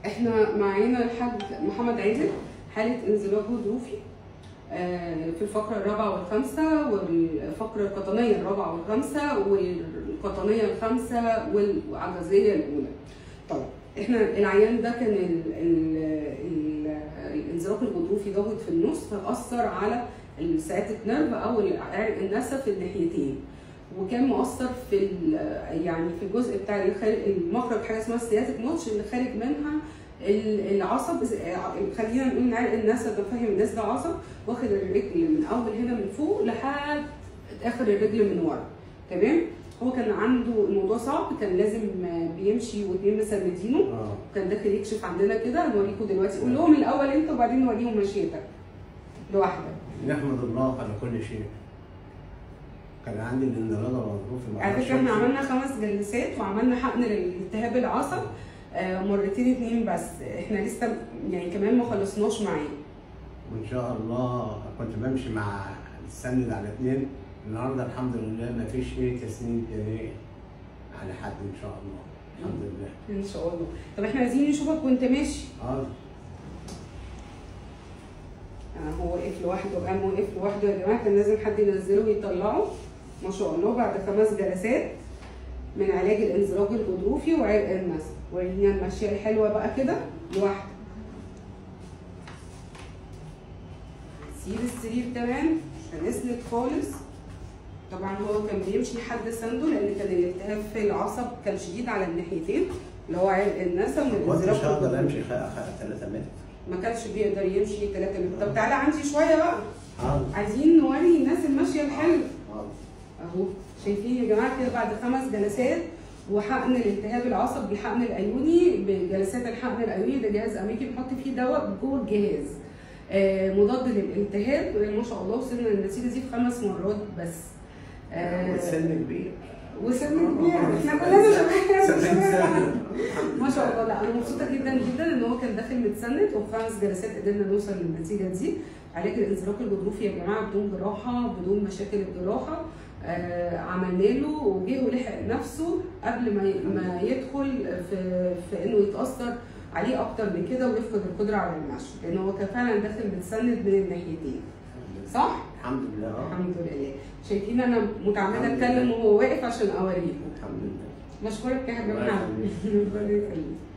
احنا معانا الحاج محمد عادل حاله انزلاق غضروفي آه، في الفقره الرابعه والخامسه والفقره القطنيه الرابعه والخامسه والقطنيه الخامسه والعجزيه الاولى. طيب احنا العيان ده كان ال ال ال الانزلاق الغضروفي ضاغط في النص فاثر على السciatic نيرف او العرق النسف الناحيتين. وكان مؤثر في ال- يعني في الجزء بتاع الخارج المخرج حاجه اسمها السياتيك نوتش اللي خارج منها ال- العصب خلينا نقول ان عرق الناس ده فاهم الناس ده عصب واخد الرجل من اول هنا من فوق لحد اخر الرجل من ورا تمام هو كان عنده الموضوع صعب كان لازم بيمشي واثنين مسندينه اه كان داخل يكشف عندنا كده هنوريكم دلوقتي قول لهم الاول انت وبعدين نوريهم مشيتك لوحدك نحمد الله على كل شيء كان عندي الانضلال والظروف ما على أعرفش فكره احنا أمشي. عملنا خمس جلسات وعملنا حقن لالتهاب العصب آه، مرتين اتنين بس احنا لسه يعني كمان ما خلصناش معاه وان شاء الله كنت بمشي مع السند على اثنين النهارده الحمد لله ما فيش ايه تسنيد ايه على حد ان شاء الله الحمد لله ان شاء الله طب احنا عايزين نشوفك وانت ماشي اه آه، هو وقف لوحده قام وقف لوحده يا جماعه كان لازم حد ينزله ويطلعه ما شاء الله بعد خمس جلسات من علاج الانزلاق الغضروفي وعرق النسل ورينا المشيه الحلوه بقى كده لوحده سيب السرير كمان مش هنسند خالص طبعا هو كان بيمشي حد سنده لان كان الالتهاب في العصب كان شديد على الناحيتين اللي هو عرق النسل كنتش والانزلاق هقدر الغضروفي. امشي 3 متر ما كانش بيقدر يمشي 3 متر طب تعالى عندي شويه بقى اه عايزين نوري الناس الماشيه الحلو اه اهو شايفين يا جماعه كده بعد خمس جلسات وحقن الالتهاب العصب بالحقن الايوني بجلسات الحقن الايوني ده جهاز امريكي بنحط فيه دواء جوه الجهاز آه مضاد للالتهاب ما شاء الله وصلنا للنتيجه دي في خمس مرات بس آه والسن كبير وسن كبير احنا كلنا شباب سبعين سنة. ما شاء الله لا انا مبسوطه جدا جدا ان هو كان داخل متسند وفي خمس جلسات قدرنا نوصل للنتيجه دي علاج الانزلاق الغضروفي يا جماعه بدون جراحه بدون مشاكل الجراحه آه عملنا له وجه ولحق نفسه قبل ما ي- ما يدخل في في انه يتاثر عليه اكتر من كده ويفقد القدره على المشي لان هو كان فعلا داخل متسند من الناحيتين صح؟ الحمد لله اه الحمد لله شايفين انا متعمده اتكلم وهو واقف عشان اوريكم الحمد لله بشكرك يا حبيبي الله محمد يخليك. ربنا يخليك